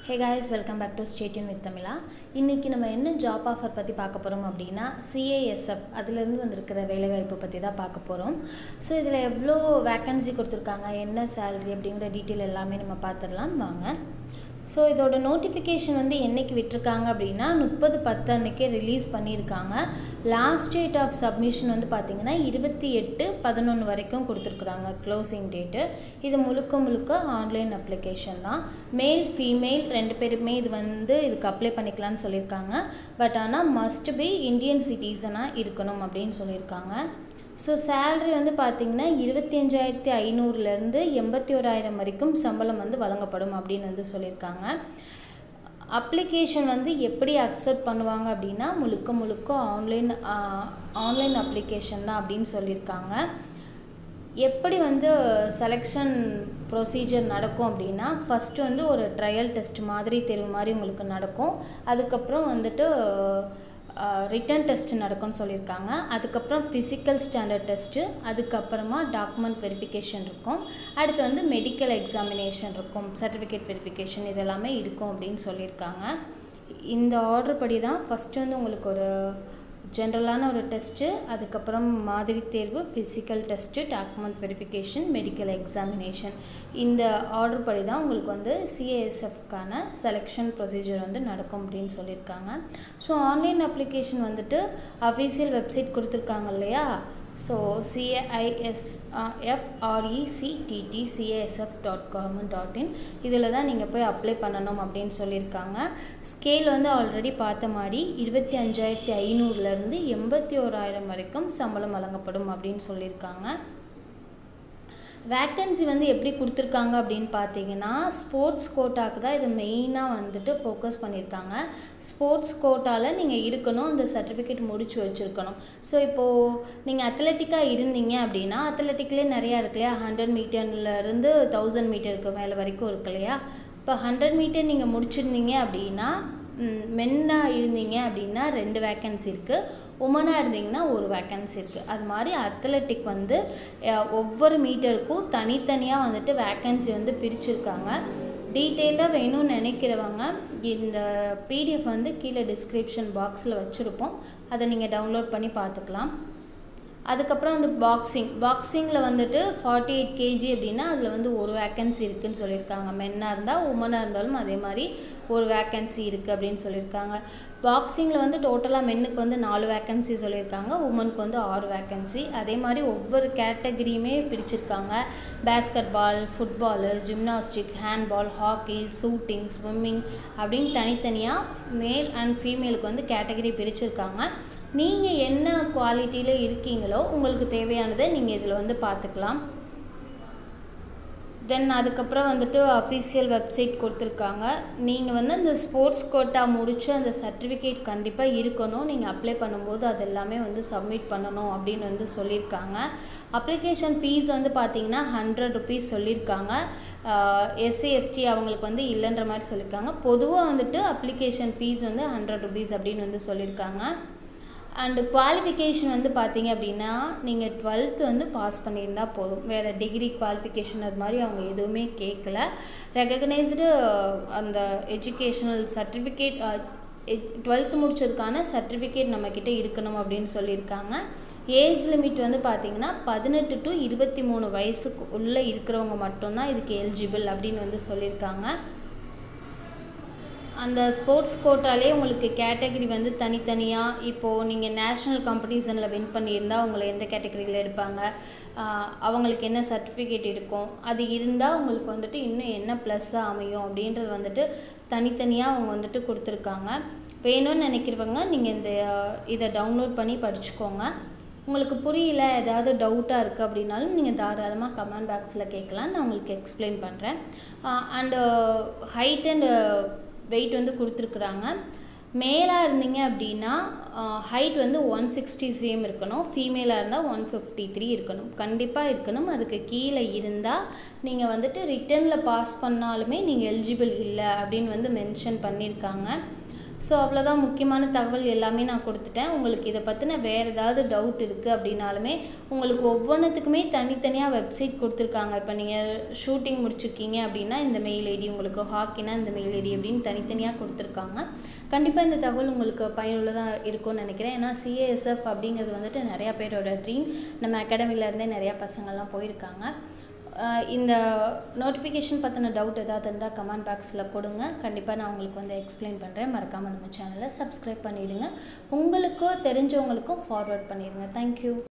hey guys welcome back to stay tuned with Tamizha இன்றைக்கி நம்ம என்ன ஜாப் ஆஃபர் பற்றி பார்க்க போகிறோம் அப்படின்னா சிஏஎஸ்எஃப் அதுலேருந்து வந்திருக்கிற வேலைவாய்ப்பு பற்றி தான் பார்க்க போகிறோம் ஸோ இதில் எவ்வளோ வேக்கன்சி கொடுத்துருக்காங்க என்ன சேலரி அப்படிங்கிற டீட்டெயில் எல்லாமே நம்ம பார்த்துடலாம் வாங்க ஸோ இதோட நோட்டிஃபிகேஷன் வந்து என்றைக்கு விட்டிருக்காங்க அப்படின்னா முப்பது பத்து அன்னைக்கே ரிலீஸ் பண்ணியிருக்காங்க லாஸ்ட் டேட் ஆஃப் சப்மிஷன் வந்து பார்த்திங்கன்னா இருபத்தி எட்டு பதினொன்று வரைக்கும் கொடுத்துருக்குறாங்க க்ளோசிங் டேட்டு இது முழுக்க முழுக்க ஆன்லைன் அப்ளிகேஷன் தான் மேல் ஃபீமேல் ரெண்டு பேருமே இது வந்து இதுக்கு அப்ளை பண்ணிக்கலாம்னு சொல்லியிருக்காங்க பட் ஆனால் மஸ்ட் பி இந்தியன் சிட்டிசனாக இருக்கணும் அப்படின்னு சொல்லியிருக்காங்க ஸோ சேல்ரி வந்து பார்த்திங்கன்னா இருபத்தி அஞ்சாயிரத்தி ஐநூறுலேருந்து எண்பத்தி ஓராயிரம் வரைக்கும் சம்பளம் வந்து வழங்கப்படும் அப்படின்னு வந்து சொல்லியிருக்காங்க அப்ளிகேஷன் வந்து எப்படி அக்செப்ட் பண்ணுவாங்க அப்படின்னா முழுக்க முழுக்க ஆன்லைன் ஆன்லைன் அப்ளிகேஷன் தான் அப்படின்னு சொல்லியிருக்காங்க எப்படி வந்து செலெக்ஷன் ப்ரொசீஜர் நடக்கும் அப்படின்னா ஃபஸ்ட்டு வந்து ஒரு ட்ரையல் டெஸ்ட் மாதிரி தேர்வு மாதிரி உங்களுக்கு நடக்கும் அதுக்கப்புறம் வந்துட்டு ரிட்டன் டெஸ்ட் நடக்கும்னு சொல்லியிருக்காங்க அதுக்கப்புறம் ஃபிசிக்கல் ஸ்டாண்டர்ட் டெஸ்ட்டு அதுக்கப்புறமா டாக்குமெண்ட் வெரிஃபிகேஷன் இருக்கும் அடுத்து வந்து மெடிக்கல் எக்ஸாமினேஷன் இருக்கும் சர்டிஃபிகேட் வெரிஃபிகேஷன் இதெல்லாமே இருக்கும் அப்படின்னு சொல்லியிருக்காங்க இந்த ஆர்டர் படி தான் ஃபஸ்ட்டு வந்து உங்களுக்கு ஒரு ஜென்ரலான ஒரு டெஸ்ட்டு அதுக்கப்புறம் மாதிரி தேர்வு physical test document verification medical examination இந்த ஆர்டர் படி தான் உங்களுக்கு வந்து சிஏஎஸ்எஃப்கான செலெக்ஷன் ப்ரொசீஜர் வந்து நடக்கும் அப்படின்னு சொல்லியிருக்காங்க ஸோ ஆன்லைன் அப்ளிகேஷன் வந்துட்டு அஃபீஷியல் வெப்சைட் கொடுத்துருக்காங்க இல்லையா so CAISFRECTT CASF dot government dot in இதில் தான் நீங்கள் போய் அப்ளை பண்ணணும் அப்படின்னு சொல்லியிருக்காங்க ஸ்கேல் வந்து ஆல்ரெடி பார்த்த மாதிரி இருபத்தி அஞ்சாயிரத்தி ஐநூறுலேருந்து எண்பத்தி ஓராயிரம் வரைக்கும் சம்பளம் வழங்கப்படும் அப்படின்னு சொல்லியிருக்காங்க வேக்கன்சி வந்து எப்படி கொடுத்துருக்காங்க அப்படின்னு பார்த்தீங்கன்னா ஸ்போர்ட்ஸ் கோட்டாக்கு தான் இது மெயினாக வந்துட்டு ஃபோக்கஸ் பண்ணியிருக்காங்க ஸ்போர்ட்ஸ் கோட்டாவில் நீங்கள் இருக்கணும் அந்த சர்டிஃபிகேட் முடிச்சு வச்சுருக்கணும் ஸோ இப்போது நீங்கள் அத்லட்டிக்காக இருந்தீங்க அப்படின்னா அத்லட்டிக்லேயே நிறையா இருக்கு இல்லையா ஹண்ட்ரட் மீட்டர்லேருந்து தௌசண்ட் மீட்டருக்கு மேலே வரைக்கும் இருக்கு இல்லையா இப்போ ஹண்ட்ரட் மீட்டர் நீங்கள் முடிச்சிருந்தீங்க அப்படின்னா மென்னாக இருந்தீங்க அப்படின்னா ரெண்டு வேக்கன்சி இருக்குது உமனாக இருந்தீங்கன்னா ஒரு வேக்கன்சி இருக்குது அது மாதிரி அத்லட்டிக் வந்து ஒவ்வொரு மீட்டருக்கும் தனித்தனியாக வந்துட்டு வேக்கன்சி வந்து பிரிச்சுருக்காங்க டீட்டெயிலாக வேணும்னு நினைக்கிறவங்க இந்த பிடிஎஃப் வந்து கீழே டிஸ்கிரிப்ஷன் பாக்ஸில் வச்சுருப்போம் அதை நீங்கள் டவுன்லோட் பண்ணி பார்த்துக்கலாம் அதுக்கப்புறம் வந்து பாக்ஸிங் பாக்ஸிங்கில் வந்துட்டு ஃபார்ட்டி எயிட் கேஜி அப்படின்னா அதில் வந்து ஒரு வேக்கன்சி இருக்குதுன்னு சொல்லியிருக்காங்க மென்னாக இருந்தால் உமனாக இருந்தாலும் அதே மாதிரி ஒரு வேக்கன்சி இருக்குது அப்படின்னு சொல்லியிருக்காங்க பாக்ஸிங்கில் வந்து டோட்டலாக மென்னுக்கு வந்து நாலு வேக்கன்சி சொல்லியிருக்காங்க உமனுக்கு வந்து ஆறு வேக்கன்சி அதே மாதிரி ஒவ்வொரு கேட்டகரியுமே பிரிச்சிருக்காங்க basketball football gymnastic handball hockey shooting swimming அப்படின்னு தனித்தனியாக மேல் அண்ட் ஃபீமேலுக்கு வந்து கேட்டகரி பிரிச்சிருக்காங்க நீங்கள் என்ன குவாலிட்டியில் இருக்கீங்களோ உங்களுக்கு தேவையானதை நீங்கள் இதில் வந்து பார்த்துக்கலாம் தென் அதுக்கப்புறம் வந்துட்டு அஃபீஷியல் வெப்சைட் கொடுத்துருக்காங்க நீங்கள் வந்து அந்த ஸ்போர்ட்ஸ் கோட்டா முடித்து அந்த சர்டிஃபிகேட் கண்டிப்பாக இருக்கணும் நீங்கள் அப்ளை பண்ணும்போது அது எல்லாமே வந்து சப்மிட் பண்ணணும் அப்படின்னு வந்து சொல்லியிருக்காங்க அப்ளிகேஷன் ஃபீஸ் வந்து பார்த்திங்கன்னா ஹண்ட்ரட் ருபீஸ் சொல்லியிருக்காங்க எஸ்சி எஸ்டி அவங்களுக்கு வந்து இல்லைன்ற மாதிரி சொல்லியிருக்காங்க பொதுவாக வந்துட்டு அப்ளிகேஷன் ஃபீஸ் வந்து ஹண்ட்ரட் ருபீஸ் அப்படின்னு வந்து சொல்லியிருக்காங்க அண்டு குவாலிஃபிகேஷன் வந்து பார்த்தீங்க அப்படின்னா நீங்கள் டுவெல்த்து வந்து பாஸ் பண்ணியிருந்தால் போதும் வேறு டிகிரி குவாலிஃபிகேஷன் அது மாதிரி அவங்க எதுவுமே கேட்கல ரெகக்னைஸ்டு அந்த எஜுகேஷ்னல் சர்டிஃபிகேட் டுவெல்த்து முடித்ததுக்கான சர்டிஃபிகேட் நம்மக்கிட்ட இருக்கணும் அப்படின்னு சொல்லியிருக்காங்க ஏஜ் லிமிட் வந்து பார்த்திங்கன்னா பதினெட்டு டு இருபத்தி மூணு வயசுக்கு உள்ளே இருக்கிறவங்க மட்டும்தான் இதுக்கு எலிஜிபிள் அப்படின்னு வந்து சொல்லியிருக்காங்க அந்த ஸ்போர்ட்ஸ் கோட்டாலே உங்களுக்கு கேட்டகரி வந்து தனித்தனியாக இப்போது நீங்கள் நேஷ்னல் காம்படிஷனில் வின் பண்ணியிருந்தால் அவங்கள எந்த கேட்டகரியில் இருப்பாங்க அவங்களுக்கு என்ன சர்டிஃபிகேட் இருக்கும் அது இருந்தால் உங்களுக்கு வந்துட்டு இன்னும் என்ன ப்ளஸ்ஸாக அமையும் அப்படின்றது வந்துட்டு தனித்தனியாக அவங்க வந்துட்டு கொடுத்துருக்காங்க வேணும்னு நினைக்கிறவங்க நீங்கள் இந்த இதை டவுன்லோட் பண்ணி படிச்சுக்கோங்க உங்களுக்கு புரியல ஏதாவது டவுட்டாக இருக்குது அப்படின்னாலும் நீங்கள் தாராளமாக கமெண்ட் பாக்ஸில் கேட்கலாம் நான் உங்களுக்கு எக்ஸ்பிளைன் பண்ணுறேன் அண்டு ஹைட் அண்டு வெயிட் வந்து கொடுத்துருக்குறாங்க மேலாக இருந்தீங்க அப்படின்னா ஹைட் வந்து ஒன் சிக்ஸ்டி சிஎம் இருக்கணும் ஃபீமேலாக இருந்தால் ஒன் ஃபிஃப்டி த்ரீ இருக்கணும் கண்டிப்பாக இருக்கணும் அதுக்கு கீழே இருந்தால் நீங்கள் வந்துட்டு ரிட்டனில் பாஸ் பண்ணாலுமே நீங்கள் எலிஜிபிள் இல்லை அப்படின்னு வந்து மென்ஷன் பண்ணியிருக்காங்க ஸோ அவ்வளோதான் முக்கியமான தகவல் எல்லாமே நான் கொடுத்துட்டேன் உங்களுக்கு இதை பற்றின வேறு ஏதாவது டவுட் இருக்குது அப்படின்னாலுமே உங்களுக்கு ஒவ்வொன்றுத்துக்குமே தனித்தனியாக வெப்சைட் கொடுத்துருக்காங்க இப்போ நீங்கள் ஷூட்டிங் முடிச்சிருக்கீங்க அப்படின்னா இந்த மெயில் ஐடி உங்களுக்கு ஹாக்கினா இந்த மெயில் ஐடி அப்படின்னு தனித்தனியாக கொடுத்துருக்காங்க கண்டிப்பாக இந்த தகவல் உங்களுக்கு பயனுள்ளதாக இருக்கும்னு நினைக்கிறேன் ஏன்னா சிஏஎஸ்எஃப் அப்படிங்கிறது வந்துட்டு நிறையா பேரோட ட்ரீம் நம்ம அகாடமிலேருந்தே நிறையா பசங்கள்லாம் போயிருக்காங்க அஹ் இந்த நோட்டிஃபிகேஷன் பற்றின டவுட் ஏதாவது இருந்தால் கமெண்ட் பாக்ஸில் கொடுங்க கண்டிப்பாக நான் உங்களுக்கு வந்து எக்ஸ்பிளைன் பண்ணுறேன் மறக்காமல் நம்ம சேனலை சப்ஸ்கிரைப் பண்ணிவிடுங்க உங்களுக்கோ தெரிஞ்சவங்களுக்கும் ஃபார்வர்ட் பண்ணிடுங்க தேங்க்யூ